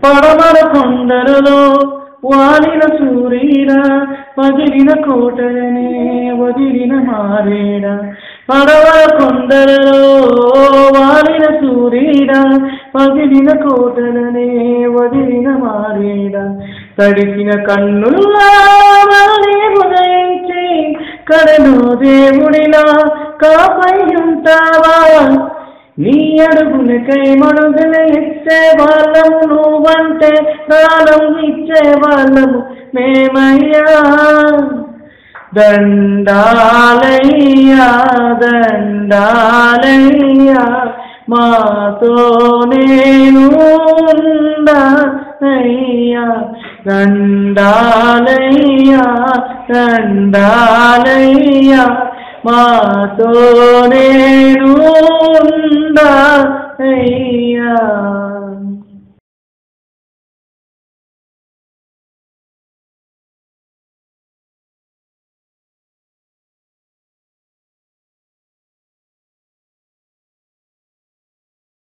పడమర కొండలలో వాలిన సూర్యుడ పగిలిన కోటలనే వదిలిన మారేడ పడవల కొండలలో వాలిన సూర్యుడ పగిలిన కోటలనే వదిలిన మారేడ తడిసిన కన్నుల్లా వలనే ఉదయించి కడను దేవుడిలా కాపై ఉంటావా నీ అడుగులకై మడుగులు ఇచ్చే వాళ్ళము నువ్వంటే ప్రాణం ఇచ్చే వాళ్ళము మేమయ్యా దండాలయ్యా దండాలయ్యా మాతో నేను అయ్యా దండాలయ్యా దండాలయ్యా మాతో నేను అయ్యా